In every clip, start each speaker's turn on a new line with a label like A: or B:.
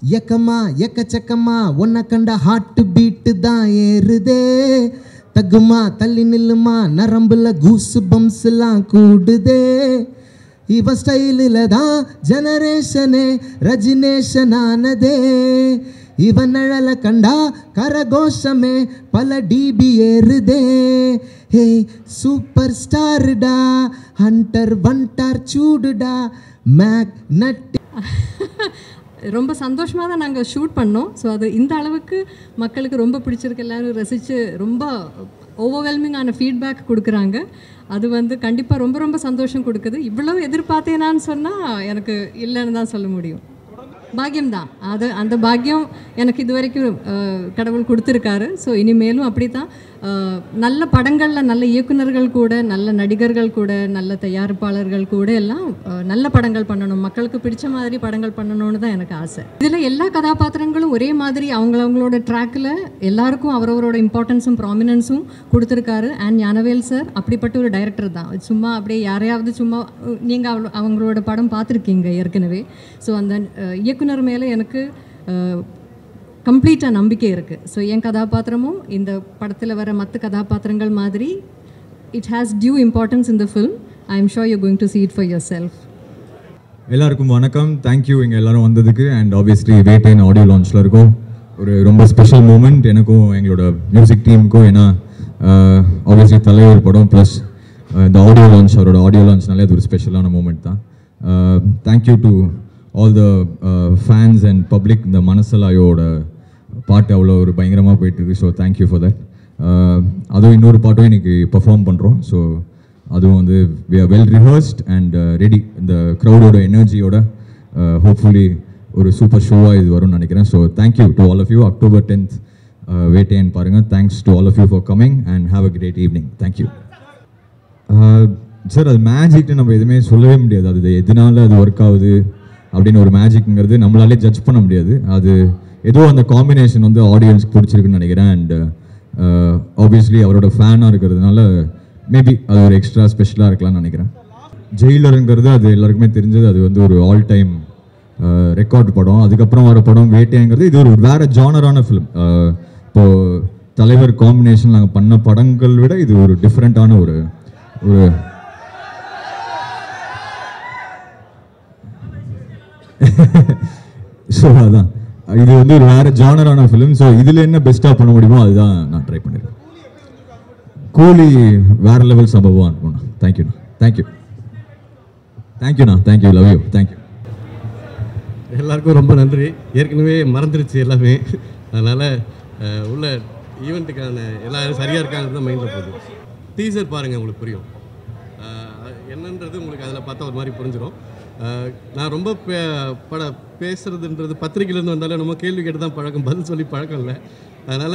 A: எக்கமா எக்கச்சக்கமா உன்னை கண்ட ஹார்ட் பீட்டு தான் ஏறுதே தகுமா தள்ளி நில்லுமா நரம்புல கூசு பம்ஸ்லாம் கூடுதே இவ ஸ்டைலில் தான் ஜெனரேஷனே ரஜினேஷன் ஆனதே இவன் நிழல கண்டா கரகோஷமே பல டிபி ஏறுதே ஹே சூப்பர் ஸ்டாருடா ஹண்டர் வண்டார் சூடுடா மேக் நட்
B: ரொம்ப சந்தோஷமாக தான் நாங்கள் ஷூட் பண்ணோம் ஸோ அது இந்த அளவுக்கு மக்களுக்கு ரொம்ப பிடிச்சிருக்கு எல்லாரும் ரசித்து ரொம்ப ஓவர்வெல்மிங்கான ஃபீட்பேக் கொடுக்குறாங்க அது வந்து கண்டிப்பாக ரொம்ப ரொம்ப சந்தோஷம் கொடுக்குது இவ்வளவு எதிர்பார்த்தேனான்னு சொன்னால் எனக்கு இல்லைன்னு தான் சொல்ல முடியும் பாக்கியம் தான் அது அந்த பாக்கியம் எனக்கு இது வரைக்கும் அஹ், கடவுள் கொடுத்துருக்காரு ஸோ இனிமேலும் அப்படி தான் நல்ல படங்களில் நல்ல இயக்குனர்கள் கூட நல்ல நடிகர்கள் கூட நல்ல தயாரிப்பாளர்கள் கூட எல்லாம் அஹ், நல்ல படங்கள் பண்ணணும் மக்களுக்கு பிடிச்ச மாதிரி படங்கள் பண்ணணும்னு தான் எனக்கு ஆசை இதில் எல்லா கதாபாத்திரங்களும் ஒரே மாதிரி அவங்களவங்களோட ட்ராக்கில் எல்லாருக்கும் அவரவரோட இம்பார்ட்டன்ஸும் ப்ராமினன்ஸும் கொடுத்துருக்காரு அண்ட் ஞானவேல் சார் அப்படிப்பட்ட ஒரு டைரக்டர் தான் சும்மா அப்படியே யாரையாவது சும்மா நீங்கள் அவளோ அவங்களோட படம் பார்த்துருக்கீங்க ஏற்கனவே ஸோ அந்த அஹ், இயக்குனர் மேலே எனக்கு கம்ப்ளீட்டாக நம்பிக்கை இருக்குது ஸோ என் கதாபாத்திரமும் இந்த படத்தில் வர மற்ற கதாபாத்திரங்கள் மாதிரி it has due importance in the film I am sure you going to see it for yourself
C: எல்லாருக்கும் வணக்கம் தேங்க்யூ இங்கே எல்லாரும் வந்ததுக்கு அண்ட் ஆப்வியஸ்லி வேட்டைன் ஆடியோ லான்ச்சில் இருக்கும் ஒரு ரொம்ப ஸ்பெஷல் மூமெண்ட் எனக்கும் எங்களோட மியூசிக் டீமுக்கும் ஏன்னா ஆப்வியஸ்லி தலைவர் படம் ப்ளஸ் இந்த ஆடியோ லான்ச் அவரோட ஆடியோ லான்ச்னாலே அது ஒரு ஸ்பெஷலான மூமெண்ட் தான் thank you to all the fans and public இந்த மனசலாயோட பாட்டு அவ்வளோ ஒரு பயங்கரமாக போயிட்டுருக்கு ஸோ தேங்க்யூ ஃபார் தட் அதுவும் இன்னொரு பாட்டும் இன்னைக்கு பெர்ஃபார்ம் பண்ணுறோம் ஸோ அதுவும் வந்து we are well rehearsed and ready இந்த க்ரௌடோட எனர்ஜியோட ஹோப்ஃபுல்லி ஒரு சூப்பர் ஷோவாக இது வரும்னு நினைக்கிறேன் so thank you to all of you October tenth Vettaiyan பாருங்கள் thanks to all of you for coming and have a great evening thank you sir அது மேஜிக்னு நம்ம எதுவுமே சொல்லவே முடியாது அது எதனால அது ஒர்க் ஆகுது அப்படின்னு ஒரு மேஜிக்ங்கிறது நம்மளாலே ஜட்ஜ் பண்ண முடியாது அது ஏதோ அந்த காம்பினேஷன் வந்து ஆடியன்ஸ்க்கு பிடிச்சிருக்குன்னு நினைக்கிறேன் அண்ட் ஆப்வியஸ்லி அவரோட ஃபேனாக இருக்கிறதுனால மேபி அது ஒரு எக்ஸ்ட்ரா ஸ்பெஷலாக இருக்கலாம்னு நினைக்கிறேன் ஜெயிலருங்கிறது அது எல்லாருக்குமே தெரிஞ்சது அது வந்து ஒரு ஆல் டைம் ரெக்கார்ட் படம் அதுக்கப்புறம் வர படம் வேட்டைங்கிறது இது ஒரு வேற ஜானரான ஃபிலிம் இப்போ தலைவர் காம்பினேஷன் நாங்கள் பண்ண படங்கள் விட இது ஒரு டிஃப்ரெண்ட்டான ஒரு ஒரு ஸோ அதான் இது வந்து ஒரு வேற ஜானரான ஃபிலிம் ஸோ இதில் என்ன பெஸ்ட்டாக பண்ண முடியுமோ அதுதான் நான் ட்ரை பண்ணியிருக்கேன் கூலி வேற லெவல் சம்பவம் அனுப்புண்ணா தேங்க்யூண்ணா தேங்க்யூ தேங்க்யூண்ணா தேங்க்யூ லவ் யூ தேங்க்யூ
D: எல்லாருக்கும் ரொம்ப நன்றி ஏற்கனவே மறந்துருச்சு எல்லாமே அதனால் உள்ள ஈவெண்ட்டுக்கான எல்லாரும் சரியாக இருக்காங்கிறது தான் மைண்டில் போகுது டீசர் பாருங்கள் உங்களுக்கு புரியும் அஹ், என்னன்றது உங்களுக்கு அதில் பார்த்தா ஒரு மாதிரி புரிஞ்சிடும் அஹ், நான் ரொம்ப பே பட பேசுறதுன்றது பத்திரிக்கையிலேருந்து வந்தாலே நம்ம கேள்வி கேட்டு தான் பழக்கம் பதில் சொல்லி பழக்கம் இல்லை அதனால்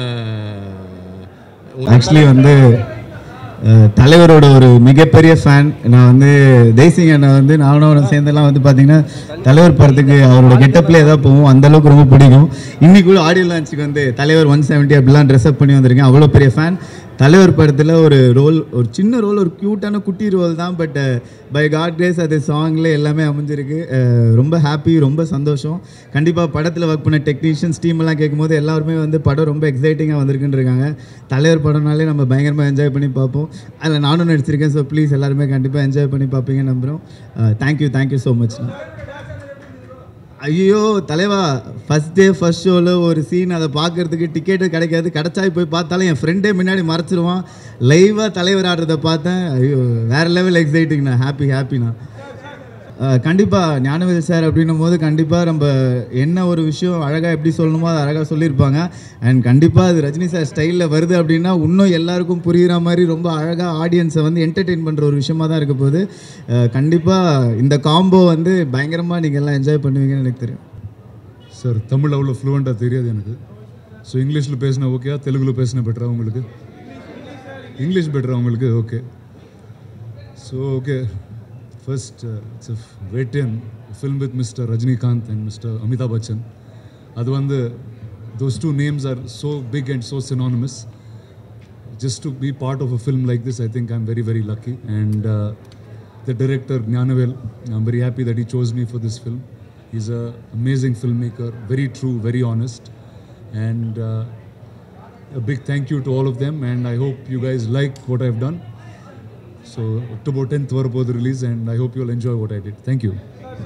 E: ஆக்சுவலி வந்து அஹ், தலைவரோட ஒரு மிகப்பெரிய ஃபேன் நான் வந்து தேசிங் அண்ணன் வந்து நானும் அவனும் சேர்ந்தெல்லாம் வந்து பார்த்தீங்கன்னா தலைவர் படத்துக்கு அவரோட கெட்டப்ல ஏதாவது போவோம் அந்த அளவுக்கு ரொம்ப பிடிக்கும் இன்னைக்கு கூட ஆடியோ லான்ச்சுக்கு வந்து தலைவர் ஒன் செவன்ட்டி அப்படிலாம் ட்ரெஸ் அப் பண்ணி வந்திருக்கேன் அவ்வளோ பெரிய ஃபேன் தலைவர் படத்தில் ஒரு ரோல் ஒரு சின்ன ரோல் ஒரு க்யூட்டான குட்டி ரோல் தான் பட் பை காட் கிரேஸ் அது சாங்கில் எல்லாமே அமைஞ்சிருக்கு அஹ், ரொம்ப ஹாப்பி ரொம்ப சந்தோஷம் கண்டிப்பாக படத்தில் ஒர்க் பண்ண டெக்னீஷியன்ஸ் டீம் எல்லாம் கேட்கும்போது எல்லாருமே வந்து படம் ரொம்ப எக்ஸைட்டிங்காக வந்திருக்குன்னு இருக்காங்க தலைவர் படம்னாலே நம்ம பயங்கரமாக என்ஜாய் பண்ணி பார்ப்போம் அதில் நானும் நடிச்சிருக்கேன் ஸோ ப்ளீஸ் எல்லாருமே கண்டிப்பாக என்ஜாய் பண்ணி பார்ப்பீங்கன்னு நம்புகிறோம் தேங்க்யூ தேங்க்யூ ஸோ மச் ஐயோ தலைவா ஃபஸ்ட் டே ஃபர்ஸ்ட் ஷோவில் ஒரு சீன் அதை பார்க்கறதுக்கு டிக்கெட்டு கிடைக்காது கிடைச்சாய் போய் பார்த்தாலும் என் ஃப்ரெண்டே முன்னாடி மறைச்சிருவான் லைவாக தலைவர் ஆடுறதை பார்த்தேன் ஐயோ வேறு லெவல் எக்ஸைட்டிங்ண்ணா ஹாப்பி ஹாப்பிண்ணா கண்டிப்பாக ஞானவேல் சார் அப்படின்னும் போது கண்டிப்பாக நம்ம என்ன ஒரு விஷயம் அழகாக எப்படி சொல்லணுமோ அதை அழகாக சொல்லியிருப்பாங்க அண்ட் கண்டிப்பாக அது ரஜினி சார் ஸ்டைலில் வருது அப்படின்னா இன்னும் எல்லாருக்கும் புரிகிற மாதிரி ரொம்ப அழகாக ஆடியன்ஸை வந்து என்டர்டெயின் பண்ணுற ஒரு விஷயமா தான் இருக்க போகுது கண்டிப்பாக இந்த காம்போ வந்து பயங்கரமாக நீங்கள் எல்லாம் என்ஜாய் பண்ணுவீங்கன்னு எனக்கு தெரியும்
F: சார் தமிழ் அவ்வளோ ஃப்ளூவெண்ட்டாக தெரியாது எனக்கு ஸோ இங்கிலீஷில் பேசினா ஓகேயா தெலுங்குல பேசினா பெட்டரா உங்களுக்கு இங்கிலீஷ் பெட்டரா உங்களுக்கு okay so okay first it's Vettaiyan film with mister Rajinikanth and mister Amitabh Bachchan அது வந்து those two names are so big and so synonymous just to be part of a film like this, I think I'm very, very lucky. And uh, the director, Gnanavel, I'm very happy that he chose me for this film. He's a amazing filmmaker, very true, very honest. And uh, a big thank you to all of them. And I hope you guys like what I've done. So October 10th வரப்போகுது release and I hope you'll enjoy what I did. Thank you.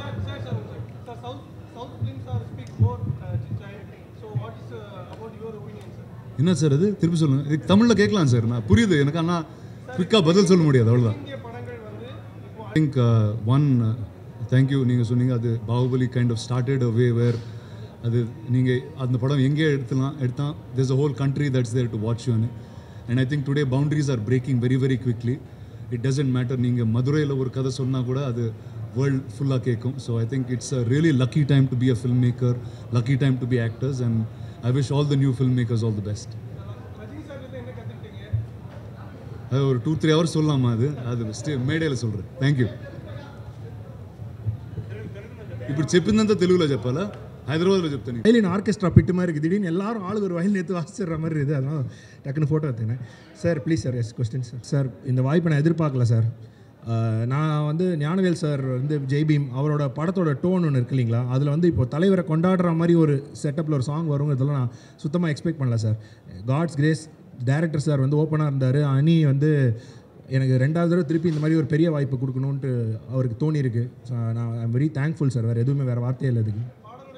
F: என்ன sir அது திருப்பி சொல்லுங்க இது தமிழில் கேட்கலாம் sir நான் புரியுது எனக்கு ஆனால் குவிக்காக பதில் சொல்ல முடியாது அவ்வளோதான் திங்க் ஒன் தேங்க்யூ நீங்கள் சொன்னீங்க அது Baahubali kind of started a way where அது நீங்கள் அந்த படம் எங்கே எடுத்துலாம் எடுத்தால் this a whole country that's there to watch யூன்னு and I think today boundaries are breaking very very quickly it doesn't matter நீங்கள் மதுரையில் ஒரு கதை சொன்னால் கூட அது வேர்ல்ட் ஃபுல்லாக கேட்கும் so I think it's a really lucky time to be a film maker lucky time to be actors and I wish all the new film makers all the best அது ஒரு டூ த்ரீ ஹவர்ஸ் சொல்லலாமா அது அது stay మేడేలో சொல்கிறேன் thank you ఇప్పుడు చెప్పిందంతా తెలుగులో చెప్పాలా హైదరాబాద్లో చెప్తాను
G: வயலின் ஆர்கெஸ்ட்ரா பிட்டு மாதிரி இருக்குது திடீர்னு எல்லாரும் ஆளுக்கு ஒரு வயலின் எடுத்து வாசிச்சிடுற மாதிரி இருக்குது அதனால டக்குன்னு ஃபோட்டோ எடுத்துனேன் sir please sir yes question sir sir இந்த வாய்ப்பை நான் எதிர்பார்க்கல சார் அஹ், நான் வந்து ஞானவேல் சார் வந்து ஜெய்பீம் அவரோட படத்தோட டோன் ஒன்று இருக்கு இல்லைங்களா அதில் வந்து இப்போ தலைவரை கொண்டாடுற மாதிரி ஒரு செட்டப்பில் ஒரு சாங் வருங்கிறதெல்லாம் நான் சுத்தமாக எக்ஸ்பெக்ட் பண்ணல sir god's grace director sir வந்து ஓப்பனாக இருந்தார் அனி வந்து எனக்கு ரெண்டாவது தடவை திருப்பி இந்த மாதிரி ஒரு பெரிய வாய்ப்பு கொடுக்கணுன்ட்டு அவருக்கு தோணியிருக்கு ஸோ நான் ஐம் வெரி தேங்க்ஃபுல் சார் வேறு எதுவுமே வேறு வார்த்தையே இல்லை இதுக்கு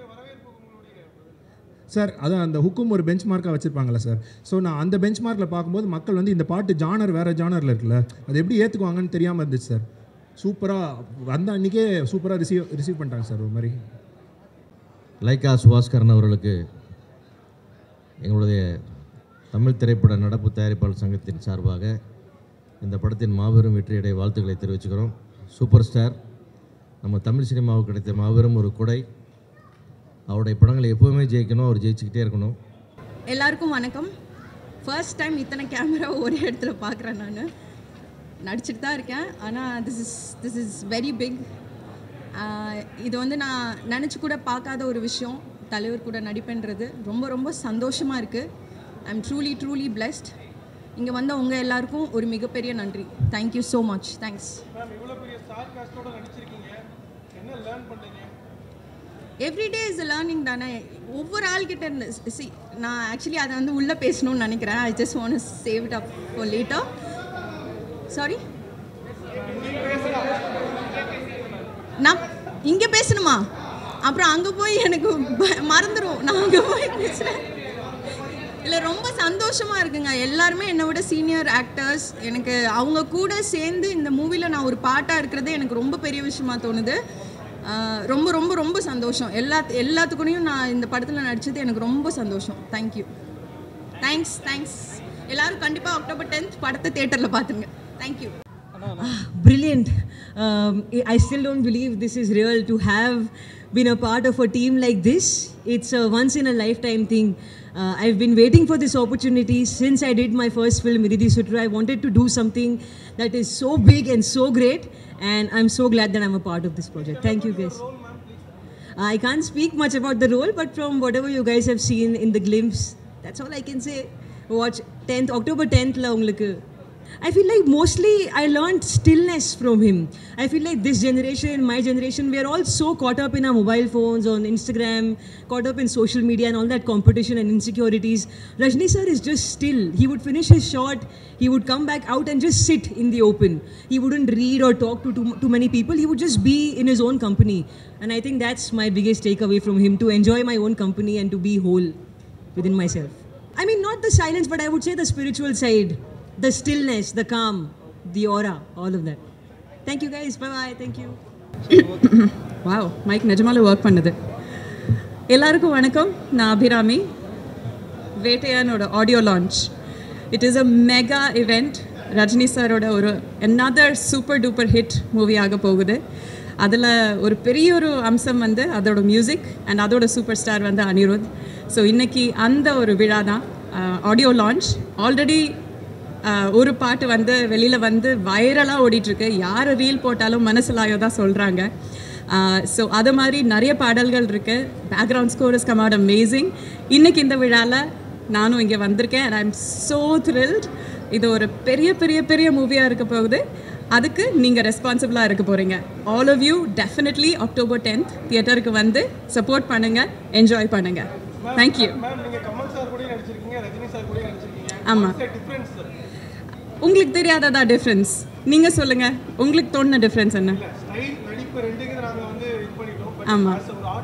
G: சார் அதான் அந்த ஹுக்கும் ஒரு பெஞ்ச் மார்க்காக வச்சுருப்பாங்கல்ல சார் ஸோ நான் அந்த பெஞ்ச் மார்க்கில் பார்க்கும்போது மக்கள் வந்து இந்த பாட்டு ஜானர் வேறு ஜானரில் இருக்குல்ல அது எப்படி ஏற்றுக்குவாங்கன்னு தெரியாமல் இருந்துச்சு சார் சூப்பராக அந்த அன்றைக்கே சூப்பராக ரிசீவ் ரிசீவ் பண்ணிட்டாங்க சார் ஒரு மாதிரி
H: லைக்கா சுபாஸ்கரன் அவர்களுக்கு எங்களுடைய தமிழ் திரைப்பட நடப்பு தயாரிப்பாளர் சங்கத்தின் சார்பாக இந்த படத்தின் மாபெரும் வெற்றியடை வாழ்த்துக்களை தெரிவிச்சுக்கிறோம் சூப்பர் ஸ்டார் நம்ம தமிழ் சினிமாவுக்கு கிடைத்த மாபெரும் ஒரு கொடை அவருடைய படங்களை எப்போவுமே ஜெயிக்கணும் அவர் ஜெயிச்சுக்கிட்டே இருக்கணும்
I: எல்லாருக்கும் வணக்கம் ஃபர்ஸ்ட் டைம் இத்தனை கேமரா ஒரே இடத்துல பார்க்குறேன் நான் நடிச்சிட்டு தான் இருக்கேன் ஆனால் this is this is very big இது வந்து நான் நினச்சி கூட பார்க்காத ஒரு விஷயம் தலைவர் கூட நடிப்பேன்றது ரொம்ப ரொம்ப சந்தோஷமாக இருக்குது I am truly truly blessed இங்கே வந்த உங்கள் எல்லாருக்கும் ஒரு மிகப்பெரிய நன்றி thank you so much thanks everyday is learning தானே ஒவ்வொரு ஆள்கிட்ட இருந்து சி நான் ஆக்சுவலி அதை வந்து உள்ளே பேசணும்னு நினைக்கிறேன் I just want save it up for later sorry நான் இங்கே பேசணுமா அப்புறம் அங்கே போய் எனக்கு ப- மறந்துடும் நான் அங்கே போய் பேசுகிறேன் இல்லை ரொம்ப சந்தோஷமாக இருக்குங்க எல்லாருமே என்னை விட சீனியர் ஆக்டர்ஸ் எனக்கு அவங்க கூட சேர்ந்து இந்த மூவியில் நான் ஒரு பாட்டாக இருக்கிறது எனக்கு ரொம்ப பெரிய விஷயமா தோணுது ஆஹ் ரொம்ப ரொம்ப ரொம்ப சந்தோஷம் எல்லா எல்லாத்துக்கூடயும் நான் இந்த படத்தில் நடித்தது எனக்கு ரொம்ப சந்தோஷம் தேங்க்யூ தேங்க்ஸ் தேங்க்ஸ் எல்லாரும் கண்டிப்பாக அக்டோபர் டென்த் படத்தை தேட்டரில் பார்த்துங்க thank you
J: brilliant. Um, I- I still don't believe this is real to have been a part of a team like this. It's a once in a lifetime thing. Uh, I've been waiting for this opportunity since I did my first film, Miridi Sutra. I wanted to do something that is so big and so great, and I'm so glad that I'm a part of this project. Thank you, guys. I can't speak much about the role, but from whatever you guys have seen in the glimpse, that's all I can say. Watch 10th, October 10th, la ungalku. I feel like mostly I learned stillness from him. I feel like this generation, my generation, we are all so caught up in our mobile phones, on Instagram, caught up in social media and all that competition and insecurities. Rajni sir is just still. He would finish his shot, he would come back out and just sit in the open. He wouldn't read or talk to too, too many people. He would just be in his own company. And I think that's my biggest takeaway from him to enjoy my own company and to be whole within myself. I mean, not the silence, but I would say the spiritual side, the stillness, the calm, the aura, all of that. Thank you guys. Bye bye. Thank you.
I: Wow mic நிஜமால work பண்ணுது எல்லாருக்கும் வணக்கம் நான் அபிராமி வேட்டையானோட audio launch it is a mega event Rajini சாரோட ஒரு another super duper hit movie ஆக போகுது அதில் ஒரு பெரிய ஒரு அம்சம் வந்து அதோட மியூசிக் அண்ட் அதோட சூப்பர் ஸ்டார் வந்து அனிருத் ஸோ இன்னைக்கு அந்த ஒரு விழா தான் ஆடியோ லான்ச் ஆல்ரெடி ஒரு பாட்டு வந்து வெளியில் வந்து வைரலாக ஓடிட்டுருக்கு யார் ரீல் போட்டாலும் மனசிலாயோ தான் சொல்கிறாங்க ஸோ அது மாதிரி நிறைய பாடல்கள் இருக்குது background score is come out amazing இன்னைக்கு இந்த விழாவில் நானும் இங்கே வந்திருக்கேன் and I am so thrilled இது ஒரு பெரிய பெரிய பெரிய மூவியாக இருக்க போகுது அதுக்கு நீங்கள் ரெஸ்பான்சிபிளாக இருக்க போகிறீங்க all of you definitely October tenth தியேட்டருக்கு வந்து சப்போர்ட் பண்ணுங்கள் என்ஜாய் பண்ணுங்கள் தேங்க்யூ ஆமாம் உங்களுக்கு தெரியாததா டிஃப்ரென்ஸ் நீங்கள் சொல்லுங்கள் உங்களுக்கு தோணுன டிஃப்ரென்ஸ் என்ன ஆமாம்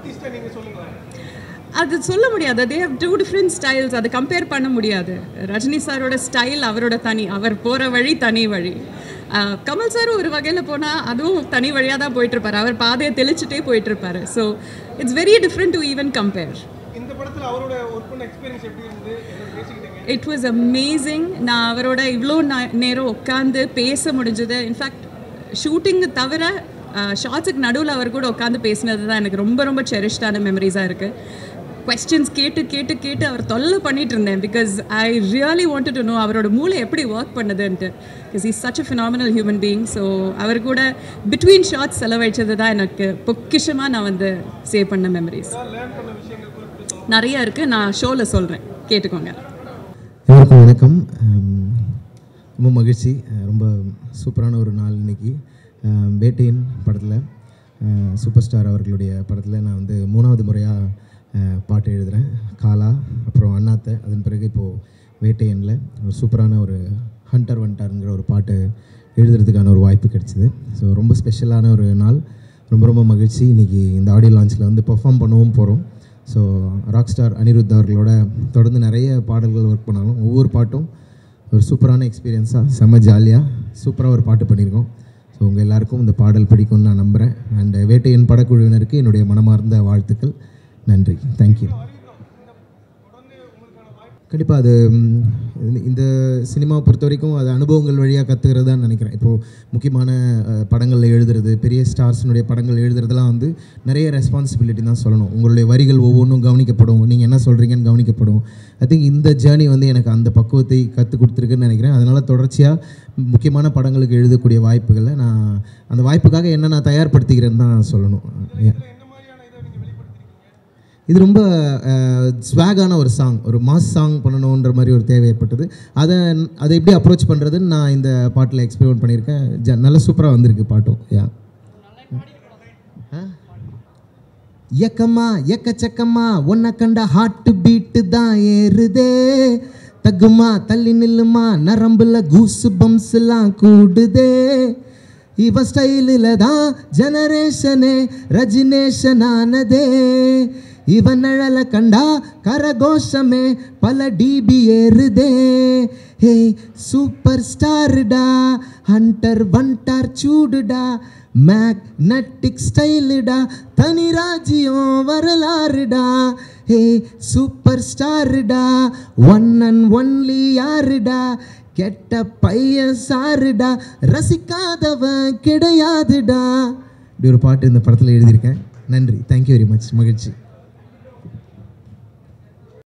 I: அது சொல்ல முடியாது they have two different styles அதை கம்பேர் பண்ண முடியாது ரஜினி சாரோட ஸ்டைல் அவரோட தனி அவர் போகிற வழி தனி வழி அஹ், கமல் சார் ஒரு வகையில் போனால் அதுவும் தனி வழியாக தான் போயிட்டுருப்பார் அவர் பாதையை தெளிச்சுட்டே போயிட்டுருப்பாரு so it's very different to even compare
K: இந்த படத்துல அவரோட ஒர்க் பண்ண எக்ஸ்பீரியன்ஸ் எப்படி இருந்து பேசிக்கிட்டீங்க
I: இட் வாஸ் அமேசிங் நான் அவரோட இவ்வளோ நா- நேரம் உட்காந்து பேச முடிஞ்சது இன்ஃபேக்ட் ஷூட்டிங்கு தவிர ஷார்ட்ஸுக்கு நடுவில் அவர் கூட உட்காந்து பேசினது தான் எனக்கு ரொம்ப ரொம்ப செரிஷ்டான மெமரிஸாக இருக்குது கொஸ்டின்ஸ் கேட்டு கேட்டு கேட்டு அவர் தொல்லை பண்ணிட்டு இருந்தேன் because I really wanted to know அவரோட மூளை எப்படி ஒர்க் பண்ணுதுன்ட்டு because is such a phenomenal human being so அவர் கூட பிட்வீன் ஷார்ட்ஸ் செலவழிச்சது தான் எனக்கு பொக்கிஷமாக நான் வந்து சேவ் பண்ண மெமரிஸ் நிறைய இருக்குது நான் ஷோவில் சொல்கிறேன் கேட்டுக்கோங்க
A: எல்லோருக்கும் வணக்கம் ஹம், ரொம்ப மகிழ்ச்சி அஹ் ரொம்ப சூப்பரான ஒரு நாள் இன்னைக்கு ஹம், வேட்டையன் படத்தில் சூப்பர் ஸ்டார் அவர்களுடைய படத்தில் நான் வந்து மூணாவது முறையாக பாட்டு எழுதுகிறேன் காலா அப்புறம் அண்ணாத்தை அதன் பிறகு இப்போது வேட்டையனில் ஒரு சூப்பரான ஒரு ஹண்டர் வண்டாருங்கிற ஒரு பாட்டு எழுதுறதுக்கான ஒரு வாய்ப்பு கிடைச்சிது ஸோ ரொம்ப ஸ்பெஷலான ஒரு நாள் ரொம்ப ரொம்ப மகிழ்ச்சி இன்றைக்கி இந்த ஆடியோ லான்ச்சில் வந்து பெர்ஃபார்ம் பண்ணவும் போகிறோம் ஸோ ராக் ஸ்டார் அனிருத் அவர்களோட தொடர்ந்து நிறைய பாடல்கள் ஒர்க் பண்ணாலும் ஒவ்வொரு பாட்டும் ஒரு சூப்பரான எக்ஸ்பீரியன்ஸாக செம்ம ஜாலியாக சூப்பராக ஒரு பாட்டு பண்ணியிருக்கோம் ஸோ உங்கள் எல்லாருக்கும் இந்த பாடல் பிடிக்கும்னு நான் நம்புகிறேன் அண்ட் வேட்டையன் படக்குழுவினருக்கு என்னுடைய மனமார்ந்த வாழ்த்துக்கள் நன்றி தேங்க்யூ கண்டிப்பாக அது ம், இந்த- இந்த சினிமாவை பொறுத்த வரைக்கும் அது அனுபவங்கள் வழியாக கற்றுக்கிறதான்னு நினைக்கிறேன் இப்போது முக்கியமான அஹ், படங்களில் எழுதுறது பெரிய ஸ்டார்ஸினுடைய படங்கள் எழுதுறதுலாம் வந்து நிறைய ரெஸ்பான்சிபிலிட்டி தான் சொல்லணும் உங்களுடைய வரிகள் ஒவ்வொன்றும் கவனிக்கப்படும் நீங்கள் என்ன சொல்கிறீங்கன்னு கவனிக்கப்படும் ஐ திங்க் இந்த ஜேர்னி வந்து எனக்கு அந்த பக்குவத்தை கற்றுக் கொடுத்துருக்குன்னு நினைக்கிறேன் அதனால் தொடர்ச்சியாக முக்கியமான படங்களுக்கு எழுதக்கூடிய வாய்ப்புகளை நான் அந்த வாய்ப்புக்காக என்ன நான் தயார்படுத்திக்கிறேன்னு தான் சொல்லணும் Yeah. இது ரொம்ப ஸ்வாகான ஒரு சாங் ஒரு மாஸ் சாங் பண்ணணுன்ற மாதிரி ஒரு தேவை ஏற்பட்டது அதை அதை எப்படி அப்ரோச் பண்ணுறதுன்னு நான் இந்த பாட்டில் எக்ஸ்பெரிமெண்ட் பண்ணியிருக்கேன் ஜ நல்ல சூப்பராக வந்திருக்கு பாட்டும் யா எக்கம்மா எக்கச்சக்கம்மா உன்னை கண்ட ஹார்ட் பீட்டு தான் ஏறுதே தகுமா தள்ளி நில்லுமா நரம்புல கூசு பம்ஸ்லாம் கூடுதே இவ ஸ்டைலில் தான் ஜெனரேஷனே ரஜினேஷன் ஆனதே இவன் நிழல கண்டா கரகோஷமே பல டிபி ஏறுதே ஹே சூப்பர் ஸ்டாருடா ஹண்டர் வண்டார் சூடுடா மேக்னட்டிக் ஸ்டைலுடா தனி ராஜ்யம் வரலாறுடா ஹே சூப்பர் ஸ்டாருடா ஒன் அண்ட் ஒன்லி யாருடா கெட்ட பையன் சாருடா ரசிக்காதவன் கிடையாதுடா இப்படி ஒரு பாட்டு இந்த படத்தில் எழுதியிருக்கேன் நன்றி தேங்க்யூ வெரி மச் மகிழ்ச்சி